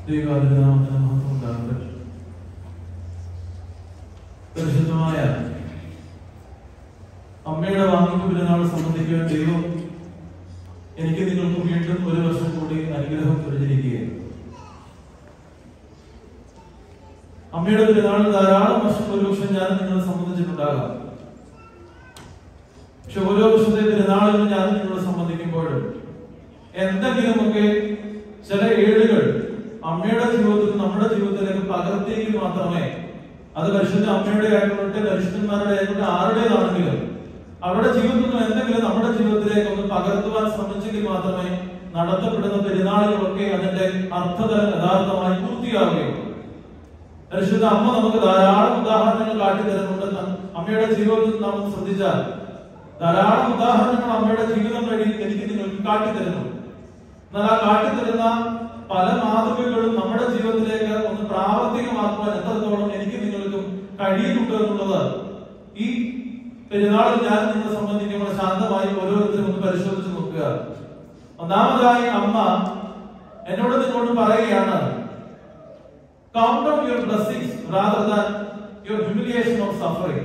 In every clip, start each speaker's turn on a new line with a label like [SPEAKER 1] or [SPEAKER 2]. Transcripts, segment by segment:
[SPEAKER 1] ദൈവാനുഗ്രഹത്തിന് മഹത്വം ഉണ്ടാകട്ടെ പരിശുദ്ധമായ അമ്മയുടെ വാങ്ങിക്ക് പെരുന്നാൾ സംബന്ധിക്കുവാൻ ദൈവം എനിക്ക് നിങ്ങൾക്ക് വീണ്ടും ഒരു വർഷം കൂടി അനുഗ്രഹം ചൊരിഞ്ഞിരിക്കുകയാണ് അമ്മയുടെ പെരുന്നാളിൽ ധാരാളം വർഷം ഒരുപക്ഷെ ഞാൻ നിങ്ങളെ സംബന്ധിച്ചിട്ടുണ്ടാകാം പക്ഷെ ഓരോ വർഷത്തെ പെരുന്നാളിലും ഞാൻ നിങ്ങളെ സംബന്ധിക്കുമ്പോഴും എന്തെങ്കിലുമൊക്കെ ചില ഏടുകൾ അമ്മയുടെ ജീവിതത്തിൽ നമ്മുടെ ജീവിതത്തിലേക്ക് പകർത്തിയെങ്കിൽ മാത്രമേ അത് പരിശുദ്ധ അമ്മയുടെ ആയിക്കോട്ടെ പരിശുദ്ധന്മാരുടെ ആയിക്കോട്ടെ ആരുടേതാണെങ്കിലും അവരുടെ ജീവിതത്തിൽ നിന്ന് എന്തെങ്കിലും നമ്മുടെ ജീവിതത്തിലേക്ക് ഒന്ന് പകർത്തുവാൻ ശ്രമിച്ചെങ്കിൽ മാത്രമേ നടത്തപ്പെടുന്ന പെരുന്നാളുകളൊക്കെ അതിന്റെ അർത്ഥതലം യഥാർത്ഥമായി പൂർത്തിയാവുകയുള്ളൂ പരിശുദ്ധ അമ്മ നമുക്ക് ധാരാളം ഉദാഹരണങ്ങൾ കാട്ടിത്തരുന്നുണ്ട് ത- അമ്മയുടെ ജീവിതത്തിൽ നാം ശ്രദ്ധിച്ചാൽ ധാരാളം ഉദാഹരണങ്ങൾ അമ്മയുടെ ജീവിതം വഴി എനിക്ക് നിങ്ങൾക്ക് കാട്ടിത്തരുന്നു എന്നാൽ ആ കാട്ടിത്തരുന്ന പല മാതൃകകളും നമ്മുടെ ജീവിതത്തിലേക്ക് ഒന്ന് പ്രാവർത്തികമാക്കുവാൻ എത്രത്തോളം എനിക്ക് നിങ്ങൾക്കും കഴിയുന്നുണ്ട് എന്നുള്ളത് ഈ പെരുന്നാളിൽ ഞാൻ നിങ്ങളെ സംബന്ധിക്കുമ്പോൾ ശാന്തമായി ഓരോരുത്തരും ഒന്ന് പരിശോധിച്ച് നോക്കുക ഒന്നാമതായി അമ്മ എന്നോട് നിങ്ങളോട് പറയുകയാണ് Count down your blessings rather than your humiliation of suffering.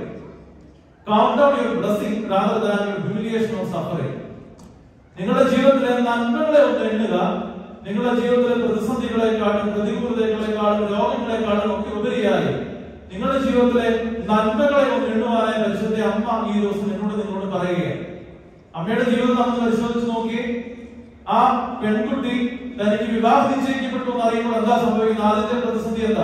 [SPEAKER 1] Count down your blessings rather than your humiliation of suffering. നിങ്ങളുടെ ജീവിതത്തിലെ നന്മകളെ ഒന്ന് എണ്ണുക നിങ്ങളുടെ ജീവിതത്തിലെ പ്രതിസന്ധികളെക്കാളും പ്രതികൂലതകളെക്കാളും രോഗങ്ങളെക്കാളും ഒക്കെ ഉപരിയായി നിങ്ങളുടെ ജീവിതത്തിലെ നന്മകളെ ഒന്ന് എണ്ണുവാനായി പരിശുദ്ധ അമ്മ ഈ ദിവസം എന്നോട് നിങ്ങളോട് പറയുകയാണ് അമ്മയുടെ ജീവിതം നമ്മൾ പരിശോധിച്ച് നോക്കി ആ പെൺകുട്ടി തനിക്ക് വിവാഹം നിശ്ചയിക്കപ്പെട്ടു എന്ന് അറിയുമ്പോൾ എന്താ സംഭവിക്കുന്നത് ആദ്യത്തെ പ്രതിസന്ധി എന്താ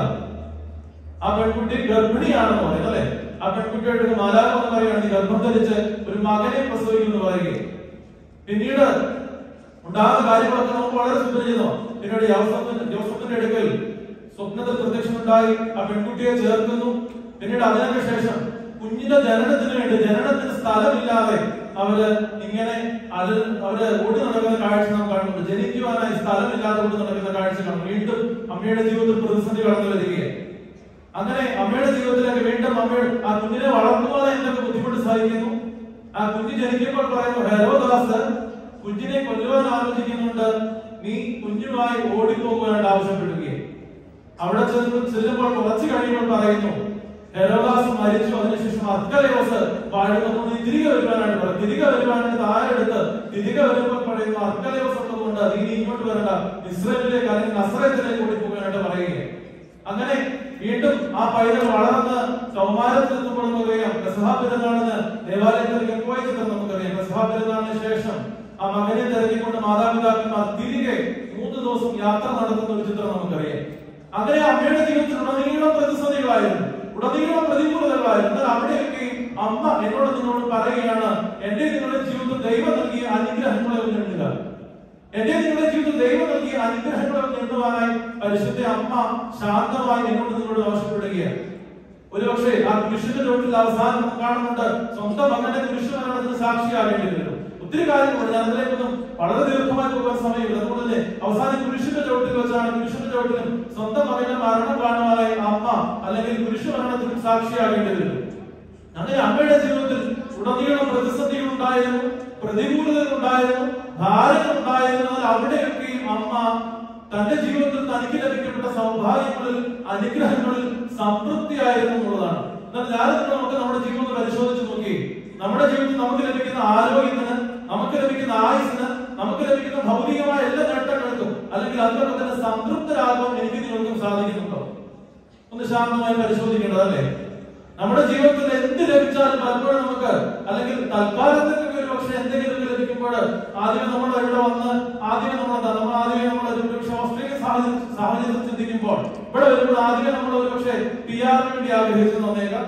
[SPEAKER 1] ആ പെൺകുട്ടി ഗർഭിണിയാണെന്ന് പറയും അല്ലെ ആ പെൺകുട്ടിയുടെ മാലാഖ എന്ന് പറയുകയാണ് നീ ഗർഭം ധരിച്ച് ഒരു മകനെ പ്രസവിക്കുന്നു പറയുകയും പിന്നീട് ഉണ്ടാകുന്ന കാര്യങ്ങളൊക്കെ നമുക്ക് വളരെ സുപരിചിതമാണ് പിന്നീട് യോസഫിന്റെ ജോസഫിന്റെ അടുക്കൽ സ്വപ്നത്തിൽ പ്രത്യക്ഷമുണ്ടായി ആ പെൺകുട്ടിയെ ചേർക്കുന്നു പിന്നീട് അതിനൊക്കെ ശേഷം കുഞ്ഞിന്റെ ജനനത്തിന് വേണ്ടി ജനനത്തിന് സ്ഥലമില്ലാതെ അവര് ഇങ്ങനെ അത് അവര് ഓടി നടക്കുന്ന കാഴ്ച നാം കാണുന്നുണ്ട് ജനിക്കുവാനായി സ്ഥലമില്ലാതെ ഓടി നടക്കുന്ന കാഴ്ച കാണും വീണ്ടും അമ്മയുടെ ജീവിതത്തിൽ പ്രതിസന്ധി കടന്നു വരികയാണ് അങ്ങനെ അമ്മയുടെ ജീവിതത്തിലേക്ക് വീണ്ടും അമ്മയുടെ ആ കുഞ്ഞിനെ വളർത്തുവാൻ എന്തൊക്കെ ബുദ്ധിമുട്ട് സഹിക്കുന്നു ആ കുഞ്ഞ് ജനിക്കുമ്പോൾ പറയുന്നു ഹെരോദാസ് കുഞ്ഞിനെ കൊല്ലുവാൻ ആലോചിക്കുന്നുണ്ട് നീ കുഞ്ഞുമായി ഓടിപ്പോകുവാനായിട്ട് ആവശ്യപ്പെടുകയും അവിടെ ചെന്ന് ചെല്ലുമ്പോൾ കുറച്ച് കഴിയുമ്പോൾ പറയുന്നു ഹെരോദാസ് മരിച്ചു അതിനുശേഷം അർക്കലയോസ് വാഴുന്നു നീ തിരികെ വരുവാനായിട്ട് പറയും തിരികെ വരുവാനായിട്ട് താഴെടുത്ത് തിരികെ വരുമ്പോൾ പറയുന്നു അർക്കലയോസ് ഉള്ളതുകൊണ്ട് നീ ഇനി ഇങ്ങോട്ട് വരണ്ട ഇസ്രയേലിലേക്ക് അല്ലെങ്കിൽ നസ്രത്തിലേക്ക് ഓടിപ്പോകാനായിട്ട് പറയുകയാണ് അങ്ങനെ വീണ്ടും ആ പൈതൽ വളർന്ന് കൗമാരത്തിലെത്തുമ്പോൾ നമുക്കറിയാം പെസഹ പെരുന്നാളിന് ദേവാലയത്തിലേക്ക് പോയ ചിത്രം നമുക്കറിയാം പെസഹ പെരുന്നാളിന് ശേഷം ആ മകനെ തിരക്കിക്കൊണ്ട് മാതാപിതാക്കന്മാർ തിരികെ മൂന്ന് ദിവസം യാത്ര നടത്തുന്ന ഒരു ചിത്രം നമുക്കറിയാം അങ്ങനെ അമ്മയുടെ ജീവിതത്തിൽ ഉടനീളം പ്രതിസന്ധികളായിരുന്നു ഉടനീളം പ്രതികൂലതകളായിരുന്നു എന്നാൽ അവിടെയൊക്കെ അമ്മ എന്നോട് നിങ്ങളോട് പറയുകയാണ് എന്റെ നിങ്ങളുടെ ജീവിതത്തിൽ ദൈവം നൽകിയ അനുഗ്രഹങ്ങളെ ഒന്ന് എണ്ണുക എന്റെ നിങ്ങളുടെ ജീവിതത്തിൽ ദൈവം നൽകിയ അനുഗ്രഹങ്ങളെ ഒന്ന് എണ്ണുവാനായി പരിശുദ്ധ അമ്മ ശാന്തമായി എന്നോട് നിങ്ങളോട് ആവശ്യപ്പെടുകയാണ് ഒരുപക്ഷെ ആ കുരിശിന്റെ ചോട്ടിൽ അവസാനം നമുക്ക് കാണുന്നുണ്ട് സ്വന്തം മകന്റെ കുരിശ് മരണത്തിന് സാക്ഷിയാകേണ്ടി വരും ഒത്തിരി കാര്യങ്ങളുണ്ട് ഞാൻ അതിലേക്കൊന്നും വളരെ ദീർഘമായി പോകാൻ സമയമില്ല അതുകൊണ്ട് തന്നെ അവസാനം കുരിശിന്റെ ചോട്ടിൽ വെച്ചാണ് കുരിശിന്റെ ചോട്ടിലും സ്വന്തം മകന്റെ മരണം കാണുവാനായി അമ്മ അല്ലെങ്കിൽ കുരിശ് മരണത്തിനും സാക്ഷിയാകേണ്ടി വരും അങ്ങനെ അമ്മയുടെ ജീവിതത്തിൽ ഉടനീളം പ്രതിസന്ധികൾ ഉണ്ടായിരുന്നു പ്രതികൂലതകൾ ഉണ്ടായിരുന്നു ഭാരങ്ങൾ ഉണ്ടായിരുന്നു എന്നാൽ അവിടെയൊക്കെയും അമ്മ തന്റെ ജീവിതത്തിൽ തനിക്ക് ലഭിക്കപ്പെട്ട സൗഭാഗ്യങ്ങളിൽ അനുഗ്രഹങ്ങളിൽ സംതൃപ്തിയായിരുന്നു എന്നുള്ളതാണ് എന്നാൽ ഞാൻ നമുക്ക് നമ്മുടെ ജീവിതം പരിശോധിച്ച് നോക്കി നമ്മുടെ ജീവിതത്തിൽ നമുക്ക് ലഭിക്കുന്ന ആരോഗ്യത്തിന് നമുക്ക് ലഭിക്കുന്ന ആയുസിന് നമുക്ക് ലഭിക്കുന്ന ഭൗതികമായ എല്ലാ നേട്ടങ്ങൾക്കും അല്ലെങ്കിൽ അതിലൊക്കെ തന്നെ സംതൃപ്തരാകാൻ എനിക്ക് നിങ്ങൾക്കും സാധിക്കുന്നുണ്ടോ ഒന്ന് ശാന്തമായി പരിശോധിക്കേണ്ടത് അല്ലേ നമ്മുടെ ജീവിതത്തിൽ എന്ത് ലഭിച്ചാലും പലപ്പോഴും നമുക്ക് അല്ലെങ്കിൽ തൽക്കാലത്തേക്ക് ഒരു പക്ഷെ എന്തെങ്കിലും ലഭിക്കുമ്പോൾ ആദ്യമേ നമ്മൾ ഇവിടെ വന്ന് ആദ്യമേ നമ്മൾ എന്താ നമ്മൾ ആദ്യമേ നമ്മൾ ഒരു പക്ഷെ ഓസ്ട്രേലിയ സാഹചര്യം സാഹചര്യം ചിന്തിക്കുമ്പോൾ ഇവിടെ വരുമ്പോൾ ആദ്യമേ നമ്മൾ ഒരു പക്ഷേ പി ആറിന് വേണ്ടി ആഗ്രഹിച്ചു തന്നേക്കാം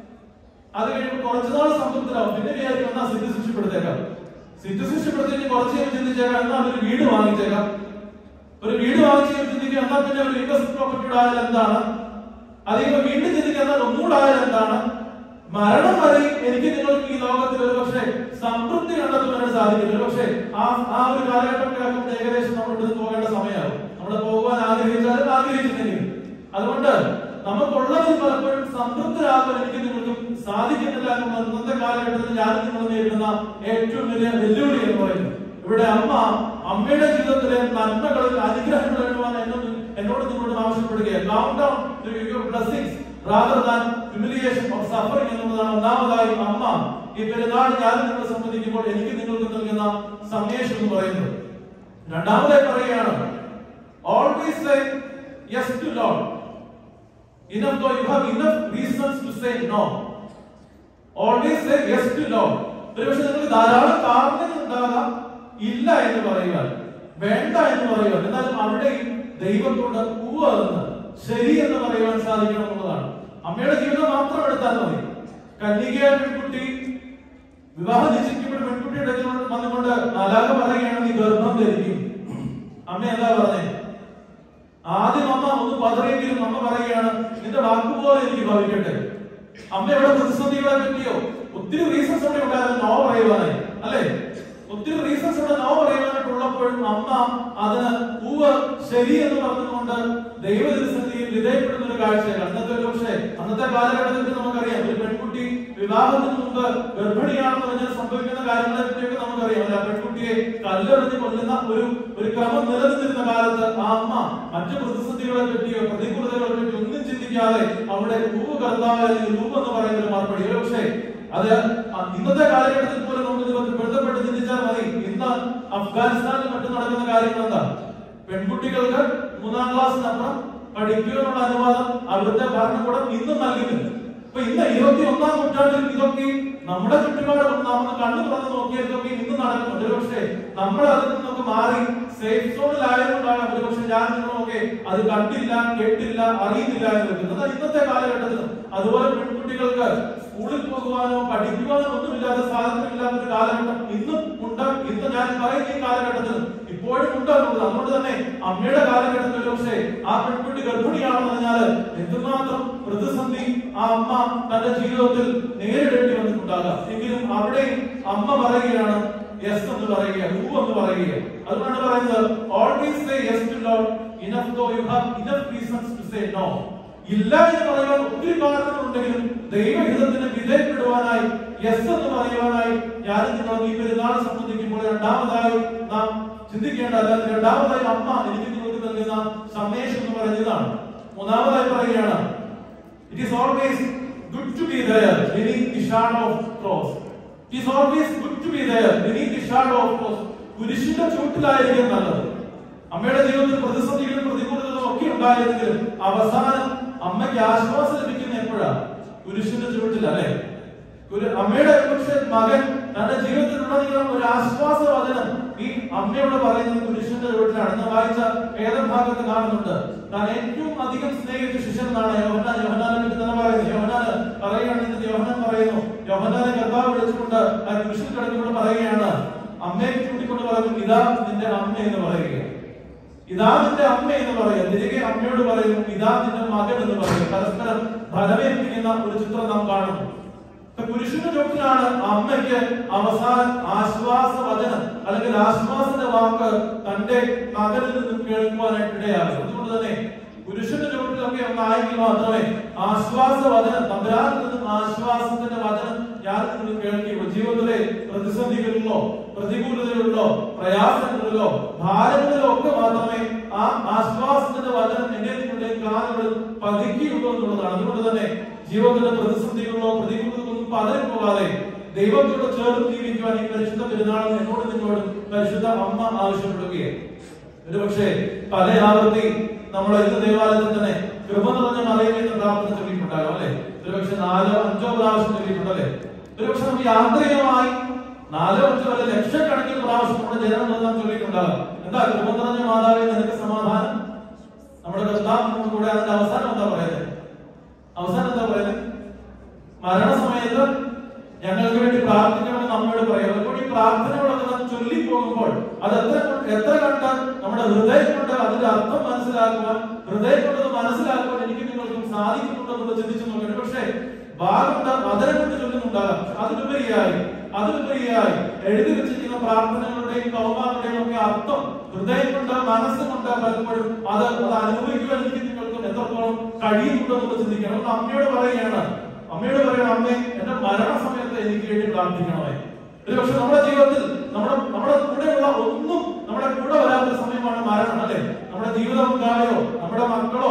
[SPEAKER 1] അത് കഴിയുമ്പോൾ കുറച്ചുനാൾ സംതൃപ്തരാകും പിന്നെ വിചാരിക്കും എന്നാ സിറ്റിസൺഷിപ്പെടുത്തേക്കാം സിറ്റിസൺഷിപ്പെടുത്തേക്ക് കുറച്ച് കഴിഞ്ഞ് ചിന്തിച്ചേക്കാം എന്നാ ഒരു വീട് വാങ്ങിച്ചേക്കാം ഒരു വീട് വാങ്ങിച്ച് ചിന്തിക്കുക എന്നാ പിന്നെ ഒരു ഇൻവെസ്റ്റ് പ്രോപ്പർട്ടിയുടെ ആയാൽ എന്താണ് അതിപ്പോ വീണ്ടും ചിന്തിക്കുക എന്നാൽ ഒന്നുകൂടെ ആയാൽ എന്താണ് മരണം വരെ എനിക്ക് നിങ്ങൾക്ക് ഈ ലോകത്തിൽ ഒരു പക്ഷേ സംതൃപ്തി കണ്ടെത്തുവാനായിട്ട് സാധിക്കില്ല ഒരു പക്ഷേ ആ ആ ഒരു കാലഘട്ടമൊക്കെ ആകുമ്പോൾ ഏകദേശം നമ്മൾ ഇവിടുന്ന് പോകേണ്ട സമയമാകും നമ്മൾ പോകുവാൻ ആഗ്രഹിച്ചാലും ആഗ്രഹിച്ചില്ലെങ്കിലും അതുകൊണ്ട് നമുക്കുള്ളതിൽ പലപ്പോഴും സംതൃപ്തരാകാൻ എനിക്ക് നിങ്ങൾക്കും സാധിക്കുന്നില്ല എന്നുള്ള ഇന്നത്തെ കാലഘട്ടത്തിൽ ഞാൻ നിങ്ങൾ നേരിടുന്ന ഏറ്റവും വലിയ വെല്ലുവിളി എന്ന് പറയുന്നത് ഇവിടെ അമ്മ അമ്മയുടെ ജീവിതത്തിലെ നന്മകളിൽ അനുഗ്രഹങ്ങൾ എഴുതുവാൻ എന്നോട് എന്നോട് നിങ്ങളോട് count down to your blessings rather than humiliation or suffering എന്നുള്ളതാണ് ഒന്നാമതായി അമ്മ ഈ പെരുന്നാൾ ഞാൻ നിങ്ങളെ സംബന്ധിക്കുമ്പോൾ എനിക്ക് നിങ്ങൾക്ക് നൽകുന്ന സന്ദേശം എന്ന് പറയുന്നത് രണ്ടാമതായി പറയുകയാണ് always say yes to Lord enough though you have enough reasons to say no always say yes to Lord ഒരുപക്ഷെ നിങ്ങൾക്ക് ധാരാളം കാരണങ്ങൾ ഉണ്ടാകാം ഇല്ല എന്ന് പറയുവാൻ വേണ്ട എന്ന് പറയുവാൻ എന്നാലും അവിടെയും ദൈവത്തോട് ഉവ്വ് എന്ന് ശരി എന്ന് പറയുവാൻ സാധിക്കണം എന്നുള്ളതാണ് അമ്മയുടെ ജീവിതം മാത്രം എടുത്താൽ മതി കന്യകയായ പെൺകുട്ടി വിവാഹം നിശ്ചയിക്കപ്പെട്ട പെൺകുട്ടിയുടെ അടുത്ത് വന്നുകൊണ്ട് അലാഖ പറയുകയാണ് നീ ഗർഭം ധരിക്കും അമ്മ എന്താ പറഞ്ഞേ ആദ്യം അമ്മ ഒന്ന് പതറിയെങ്കിലും അമ്മ പറയുകയാണ് നിന്റെ വാക്കുപോലെ എനിക്ക് ഭവിക്കട്ടെ അമ്മയുടെ പ്രതിസന്ധികളെ പറ്റിയോ ഒത്തിരി റീസൺസ് അവിടെ ഉണ്ടായിരുന്നു നോ പറയുവാനായി അല്ലെ ഒത്തിരി റീസൺസ് ഇവിടെ നോ പറയാനായിട്ടുള്ളപ്പോഴും അമ്മ അതിന് പൂവ് ശരി എന്ന് പറഞ്ഞുകൊണ്ട് ദൈവതിരുസന്ധിയിൽ വിധേയപ്പെടുന്ന ഒരു കാഴ്ചയാണ് അന്നത്തെ ഒരു പക്ഷേ അന്നത്തെ കാലഘട്ടത്തിൽ നമുക്കറിയാം ഒരു പെൺകുട്ടി വിവാഹത്തിന് മുമ്പ് ഗർഭിണിയാണെന്ന് പറഞ്ഞാൽ സംഭവിക്കുന്ന കാര്യങ്ങളെ പറ്റിയൊക്കെ നമുക്കറിയാം അല്ല പെൺകുട്ടിയെ കല്ലെറിഞ്ഞ് കൊല്ലുന്ന ഒരു ഒരു ക്രമം നിലനിന്നിരുന്ന കാലത്ത് ആ അമ്മ മറ്റു പ്രതിസന്ധികളെ പറ്റിയോ പ്രതികൂലതകളെ പറ്റിയോ ഒന്നും ചിന്തിക്കാതെ അവിടെ രൂപ കർത്താവ് അല്ലെങ്കിൽ രൂപം എന്ന് പറയുന്ന ഒരു മറുപടി ഒരു പക്ഷേ അത് അ- ഇന്നത്തെ കാലഘട്ടത്തിൽ പോലും നമുക്ക് ഇത് ബന്ധപ്പെട്ട് ചിന്തിച്ചാൽ മതി ഇന്ന് അഫ്ഗാനിസ്ഥാനിൽ മറ്റും നടക്കുന്ന കാര്യങ്ങൾ എന്താ പെൺകുട്ടികൾക്ക് മൂന്നാം ക്ലാസ്സിനപ്പുറം പഠിക്കുക എന്നുള്ള അനുവാദം അവിടുത്തെ ഭരണകൂടം ഇന്നും നൽകുന്നില്ല അപ്പൊ ഇന്ന് ഇരുപത്തി ഒന്നാം നൂറ്റാണ്ടിൽ ഇതൊക്കെ നമ്മുടെ ചുറ്റുപാട് നാം കണ്ണു തുറന്ന് നോക്കിയാൽ ഇതൊക്കെ ഇന്ന് നടക്കുന്നുണ്ട് ഒരുപക്ഷെ നമ്മൾ അതിൽ നിന്നൊക്കെ മാറി സേഫ് സോണിലായതുകൊണ്ടാണ് ഒരുപക്ഷെ ഞാൻ നിങ്ങളൊക്കെ അത് കണ്ടില്ല കേട്ടില്ല അറിയുന്നില്ല എന്ന് വെക്കുന്നത് എന്നാൽ ഇന്നത്തെ കാലഘട്ടത്തിലും അതുപോലെ പെൺകുട്ടികൾക്ക് സ്കൂളിൽ പോകുവാനോ പഠിക്കുവാനോ ഒന്നുമില്ലാത്ത സ്വാതന്ത്ര്യമില്ലാത്ത ഒരു കാലഘട്ടം ഇന്നും ഉണ്ട് ഇന്ന് ഞാൻ പറയുന്ന ഈ കാലഘട്ടത്തിൽ ഇപ്പോഴും ഉണ്ട് എന്നുള്ളത് അതുകൊണ്ട് തന്നെ അമ്മയുടെ കാലഘട്ടത്തിൽ പക്ഷേ ആ പെൺകുട്ടി ഗർഭിണിയാണെന്ന് പറഞ്ഞാൽ എന്തുമാത്രം പ്രതിസന്ധി ആ അമ്മ തന്റെ ജീവിതത്തിൽ നേരിടേണ്ടി വന്നിട്ടുണ്ടാകാം എങ്കിലും അവിടെയും അമ്മ പറയുകയാണ് യെസ് എന്ന് പറയുക ഹൂ എന്ന് പറയുക അതുകൊണ്ടാണ് പറയുന്നത് always say yes to Lord enough though you have enough reasons to say no ഇല്ല എന്ന് പറയാൻ ഒത്തിരി കാരണങ്ങളുണ്ടെങ്കിലും ദൈവഹിതത്തിന് വിധേയപ്പെടുവാനായി യെസ് എന്ന് പറയുവാനായി ഞാൻ നിങ്ങൾ ഈ പെരുന്നാൾ സംബന്ധിക്കുമ്പോൾ രണ്ടാമതായി നാം ചിന്തിക്കേണ്ട അല്ലാതെ രണ്ടാമതായി അമ്മ എനിക്ക് നിങ്ങൾക്ക് നൽകുന്ന സന്ദേശം എന്ന് പറയുന്നതാണ് മൂന്നാമതായി പറയുകയാണ് it is always good to be there beneath the shadow of cross it is always good to be there beneath the shadow of cross കുരിശിന്റെ ചൂട്ടിലായിരിക്കും നല്ലത് അമ്മയുടെ ജീവിതത്തിൽ പ്രതിസന്ധികളും പ്രതികൂലതകളും ഒക്കെ ഉണ്ടായിരുന്നെങ്കിലും അവസാനം അമ്മയ്ക്ക് ആശ്വാസം ലഭിക്കുന്ന എപ്പോഴാ കുരിശിന്റെ ചുവട്ടിൽ അല്ലെ ഒരു- അമ്മയുടെ പക്ഷെ മകൻ തന്റെ ജീവിതത്തിലുടനീളം ഒരു ആശ്വാസ വചനം ഈ അമ്മയോട് പറയുന്നത് കുരിശിന്റെ ചുവട്ടിലാണ് ഇന്ന് വായിച്ച വേദഭാഗത്ത് കാണുന്നുണ്ട് താൻ ഏറ്റവും അധികം സ്നേഹിച്ച ശിഷ്യൻ എന്നാണ് യോഹനാൻ യോഹനാനെ പറ്റി തന്നെ പറയുന്നത് യോഹനാന് പറയുകയാണെങ്കിൽ യോഹനാൻ പറയുന്നു യോഹനാനെ കർത്താവ് വിളിച്ചുകൊണ്ട് ആ കുരിശിൽ കിടന്നുകൊണ്ട് പറയുകയാണ് അമ്മയെ ചൂണ്ടിക്കൊണ്ട് പറഞ്ഞു ഇതാ നിന്റെ അമ്മ എന്ന് പറയുകയാണ് ഇതാ നിന്റെ അമ്മ എന്ന് പറയുക തിരികെ അമ്മയോട് പറയുന്നു ഇതാ നിന്റെ മകൻ എന്ന് പറയുക പരസ്പരം ഫലമേൽപ്പിക്കുന്ന ഒരു ചിത്രം നാം കാണുന്നു ഇപ്പൊ പുരുഷന്റെ ചുവട്ടിലാണ് അമ്മയ്ക്ക് അവസാനം ആശ്വാസ വചനം അല്ലെങ്കിൽ ആശ്വാസന്റെ വാക്ക് തന്റെ മകനിൽ നിന്നും കേൾക്കുവാനായിട്ട് ഇടയാകും അതുകൊണ്ട് തന്നെ പുരുഷന്റെ ചുവട്ടിലൊക്കെ ഒന്നായെങ്കിൽ മാത്രമേ ആശ്വാസ വചനം തമ്പുരാനിൽ നിന്നും ആശ്വാസത്തിന്റെ വചനം ഞാൻ നിങ്ങൾ കേൾക്കുകയുള്ളൂ ജീവിതത്തിലെ പ്രതിസന്ധികളിലോ പ്രതികൂലതകളിലോ പ്രയാസങ്ങളിലോ ഭാരങ്ങളിലോ ഒക്കെ മാത്രമേ ആ ആശ്വാസത്തിന്റെ വചനം എന്റെ നിങ്ങളുടെ കാലുകളിൽ പതിക്കുകയുള്ളൂ എന്നുള്ളതാണ് അതുകൊണ്ട് തന്നെ ജീവിതത്തിലെ പ്രതിസന്ധികളിലോ പ്രതികൂലതകളൊന്നും പതറി പോകാതെ ദൈവത്തോട് ചേർന്ന് ജീവിക്കുവാൻ ഈ പരിശുദ്ധ പെരുന്നാളിൽ എന്നോട് നിങ്ങളോട് പരിശുദ്ധ അമ്മ ആവശ്യപ്പെടുകയാണ് ഒരുപക്ഷെ പല ആവർത്തി നമ്മൾ ഇന്ന് ദേവാലയത്തിൽ തന്നെ കൃപ നിറഞ്ഞ മറിയുന്ന പ്രാർത്ഥന ചൊല്ലിയിട്ടുണ്ടാകും അല്ലെ ഒരുപക്ഷെ നാലോ അഞ്ചോ പ്രാവശ്യം ചൊല്ലിയിട്ടുണ്ടല്ലേ ഒരുപക്ഷെ നമുക്ക് യാന്ത്രികമായി നാലോ അഞ്ചോ അല്ലെ ലക്ഷക്കണക്കിന് പ്രാവശ്യം നമ്മുടെ ജനങ്ങൾ നാം ചൊല്ലിയിട്ടുണ്ടാകും എന്താ കൃപ നിറഞ്ഞ മാതാവേ നിനക്ക് സമാധാനം നമ്മുടെ കർത്താവിനോട് കൂടെ അതിന്റെ അവസാനം എന്താ പറയുന്നത് അവസാനം എന്താ പറയുന്നത് മരണസമയത്ത് ഞങ്ങൾക്ക് വേണ്ടി പ്രാർത്ഥിക്കണമെന്ന് അമ്മയോട് പറയാം അപ്പോൾ ഈ പ്രാർത്ഥനകളൊക്കെ നാം ചൊല്ലി പോകുമ്പോൾ അത് എത്ര കൊണ്ട്- എത്ര കണ്ട് നമ്മുടെ ഹൃദയം കൊണ്ട് അതിന്റെ അർത്ഥം മനസ്സിലാക്കുവാൻ ഹൃദയം കൊണ്ട് അത് മനസ്സിലാക്കുവാൻ എനിക്ക് നിങ്ങൾക്കും സാധിക്കുന്നുണ്ടെന്നുള്ളത് ചിന്തിച്ചു നോക്കണം പക്ഷേ ഭാഗത്ത് അതരം കൊണ്ട് ചൊല്ലുന്നുണ്ടാകാം അതിലുപരിയായി അതിലുപരിയായി എഴുതി വെച്ചിരിക്കുന്ന പ്രാർത്ഥനകളുടെയും കൗമാങ്ങളുടെയും ഒക്കെ അർത്ഥം ഹൃദയം കൊണ്ട് മനസ്സുകൊണ്ട് പലപ്പോഴും അത് അത് അനുഭവിക്കുവാൻ എനിക്ക് നിങ്ങൾക്കും എത്രത്തോളം കഴിയുന്നുണ്ടെന്നുള്ളത് ചിന്തിക്കണം അപ്പോൾ അമ്മയോട് പറയുകയാണ് അമ്മയോട് പറയണം അമ്മേ എന്റെ മരണസമയത്ത് എനിക്ക് വേണ്ടി പ്രാർത്ഥിക്കണമേ ഒരു പക്ഷെ നമ്മുടെ ജീവിതത്തിൽ നമ്മുടെ നമ്മുടെ കൂടെയുള്ള ഒന്നും നമ്മുടെ കൂടെ വരാത്ത സമയമാണ് മരണം അല്ലെ നമ്മുടെ ജീവിത പങ്കാളിയോ നമ്മുടെ മക്കളോ നാം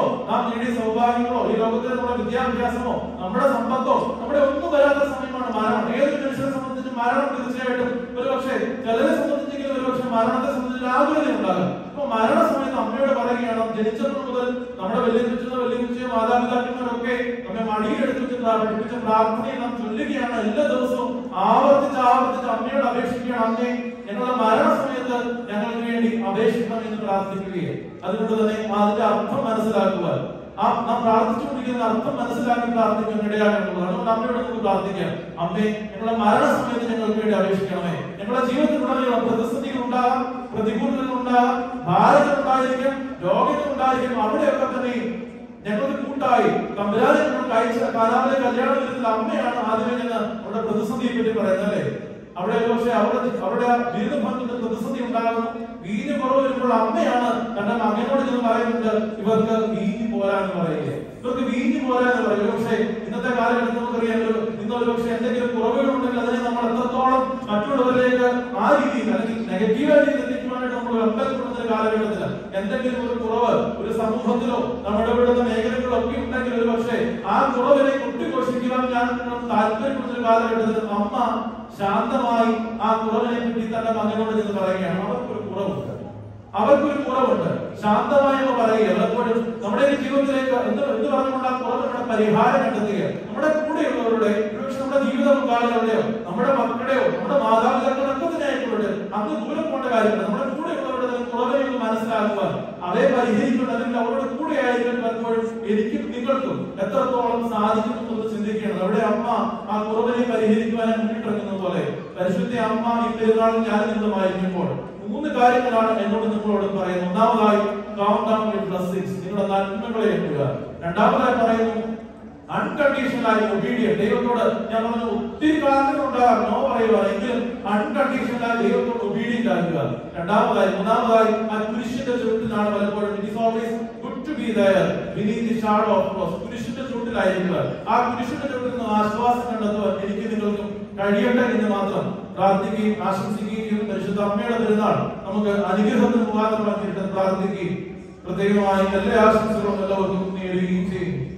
[SPEAKER 1] അങ്ങയുടെ സൗഭാഗ്യങ്ങളോ ഈ ലോകത്തിലെ നമ്മുടെ വിദ്യാഭ്യാസമോ നമ്മുടെ സമ്പത്തോ നമ്മുടെ ഒന്നും വരാത്ത സമയമാണ് മരണം ഏതൊരു മനുഷ്യനെ സംബന്ധിച്ച് മരണം തീർച്ചയായിട്ടും ഒരുപക്ഷെ ചിലരെ സംബന്ധിച്ചെങ്കിലും ഒരുപക്ഷെ മരണത്തെ സംബന്ധിച്ച് ആകുലത ഉണ്ടാകും അപ്പൊ മരണ സമയത്ത് അമ്മയോട് പറയുകയാണ് ജനിച്ചപ്പോൾ മുതൽ നമ്മുടെ വെല്ലുവിളിച്ചോ വെല്ലുവിളിച്ചോ മാതാപിതാക്കന്മാരൊക്കെ നമ്മെ മടിയിലെടുത്ത് വെച്ച് പ്രാ- പഠിപ്പിച്ച പ്രാർത്ഥനയെ നാം ചൊല്ലുകയാണ് എല്ലാ ദിവസവും ആവർത്തിച്ച് ആവർത്തിച്ച് അമ്മയോട് അപേക്ഷിക്കുകയാണ് അമ്മേ ഞങ്ങളുടെ മരണസമയത്ത് ഞങ്ങൾക്ക് വേണ്ടി അപേക്ഷിക്കണം എന്ന് പ്രാർത്ഥിക്കുകയും അതുകൊണ്ട് തന്നെ അതിന്റെ അർത്ഥം മനസ്സിലാക്കുക ആ നാം പ്രാർത്ഥിച്ചുകൊണ്ടിരിക്കുന്ന അർത്ഥം മനസ്സിലാക്കി പ്രാർത്ഥിക്കാൻ ഇടയാകുന്നത് അതുകൊണ്ട് അമ്മയോട് നമുക്ക് പ്രാർത്ഥിക്കാം അമ്മേ ഞങ്ങളുടെ മരണസമയത്ത് ഞങ്ങൾക്ക് വേണ്ടി അപേക്ഷിക്കണമേ ഞങ്ങളുടെ ജീവിതത്തിലുടനീളം പ്രതിസന്ധികൾ ഉണ്ടാകാം പ്രതികൂലങ്ങൾ ഉണ്ടാകാം ഭാരതം ഉണ്ടായിരിക്കും രോഗങ്ങൾ ഉണ്ടായിരിക്കും അവിടെയൊക്കെ തന്നെ ഞങ്ങൾക്ക് കൂട്ടായി തമ്പുരാനെ ഞങ്ങൾ അയച്ച കാലാവധി കല്യാണ ദിനത്തിൽ അമ്മയാണ് ആദ്യമേ ഞങ്ങൾ അവിടെ പ്രതിസന്ധിയെ പറ്റി പറയുന്നത് അല്ലേ അവിടെ പക്ഷേ അവിടെ അവിടെ ആ വീരഭംഗത്തിന്റെ പ്രതിസന്ധി ഉണ്ടാകുന്നു വീഞ്ഞ് കുറവ് വരുമ്പോൾ അമ്മയാണ് തന്റെ മകനോട് ചെന്ന് പറയുന്നുണ്ട് ഇവർക്ക് വീഞ്ഞ് പോരാന്ന് പറയുക ഇവർക്ക് വീഞ്ഞ് പോരാന്ന് പറയുക പക്ഷേ ഇന്നത്തെ കാലഘട്ടത്തിൽ നമുക്കറിയാമല്ലോ ഇന്ന് ഒരു പക്ഷേ എന്തെങ്കിലും കുറവുകൾ ഉണ്ടെങ്കിൽ അതിനെ നമ്മൾ എത്രത്തോളം മറ്റുള്ളവരിലേക്ക് ആ രീതിയിൽ അല്ലെങ്കിൽ നെഗറ്റീവായ രീതിയിൽ എത്തിക്കുവാനായിട്ട് നമ്മൾ വെമ്പൽപ്പെടുന്ന ഒരു കാലഘട്ടത്തിൽ എന്തെങ്കിലും ഒരു കുറവ് ഒരു സമൂഹത്തിലോ നമ്മുടെ ഇടപെടുന്ന മേഖലകളൊക്കെ ഉണ്ടെങ്കിൽ ഒരു പക്ഷേ ആ കുറവിനെ കുട്ടിഘോഷിക്കുവാൻ ഞാൻ നിങ്ങളോട് താല്പര്യപ്പെടുന്ന ഒരു കാലഘട്ടത്തിൽ അമ്മ ശാന്തമായി ആ കുറവിനെ പറ്റി തന്റെ മകനോട് ചെന്ന് പറയുകയാണ് അവർക്കൊരു കുറവുണ്ട് അവർക്കൊരു കുറവുണ്ട് ശാന്തമായി അമ്മ പറയുക പലപ്പോഴും നമ്മുടെ ഈ ജീവിതത്തിലേക്ക് എന്ത് എന്ത് പറഞ്ഞുകൊണ്ട് ആ കുറവിനുള്ള പരിഹാരം കണ്ടെത്തുക നമ്മുടെ കൂടെയുള്ളവരുടെ ഒരുപക്ഷെ നമ്മുടെ ജീവിത പങ്കാളികളുടെയോ നമ്മുടെ മക്കളുടെയോ നമ്മുടെ മാതാപിതാക്കളുടെ ഒക്കെ തന്നെ ആയിക്കോട്ടെ അന്ന് ദൂരം പോകേണ്ട കാര്യമില്ല നമ്മുടെ കൂടെയുള്ളവരുടെ തന്നെ കുറവിനെ ഒന്ന് മനസ്സിലാക്കുക അവയെ പരിഹരിക്കണം അല്ലെങ്കിൽ അവരുടെ കൂടെ ആയിരിക്കും പലപ്പോഴും എനിക്കും നിങ്ങൾക്കും എത്രത്തോളം സാധിക്കും എന്ന് ചിന്തിക്കണം അവിടെ അമ്മ ആ കുറവിനെ പരിഹരിക്കുവാൻ മുന്നിട്ടിറങ്ങുന്നത് പോലെ പരിശുദ്ധ അമ്മ ഈ പെരുന്നാളിൽ ഞാൻ നിങ്ങളുമായിരിക്കുമ്പോൾ മൂന്ന് കാര്യങ്ങളാണ് എന്നോട് നിങ്ങളോട് പറയുന്നത് ഒന്നാമതായി കൗണ്ട് ഡൗൺ യുവർ ബ്ലെസ്സിങ്സ് നിങ്ങളുടെ നന്മകളെ എണ്ണുക രണ്ടാമതായി പറയുന്നു അൺകണ്ടീഷണലായി ഒബീഡിയൻ ദൈവത്തോട് ഞാൻ പറഞ്ഞു ഒത്തിരി കാരണങ്ങൾ ഉണ്ടാകാം നോ പറയുക എങ്കിലും അൺകണ്ടീഷണലായി ദൈവത്തോട് ഒബീഡിയന്റ് ആകുക രണ്ടാമതായി മൂന്നാമതായി ആ കുരിശിന്റെ ചുവട്ടിലാണ് പലപ്പോഴും it is always good to be there beneath the shadow of cross കുരിശിന്റെ ചുവട്ടിലായിരിക്കുക ആ കുരിശിന്റെ ചുവട്ടിൽ നിന്ന് ആശ്വാസം കണ്ടെത്തുവാൻ എനിക്ക് നിങ്ങൾക്കും കഴിയട്ടെ എന്ന് മാത്രം പ്രാർത്ഥിക്കുകയും ആശംസിക്കുകയും ചെയ്യുന്ന പരിശുദ്ധ അമ്മയുടെ പെരുന്നാൾ നമുക്ക് അനുഗ്രഹത്തിന് മുഖാന്തരമാക്കിയിട്ട് പ്രാർത്ഥിക്കുകയും പ്രത്യേകമായി എല്ലാ ആശംസകളും എല്ലാവർക്കും നേടുകയും ചെയ്യും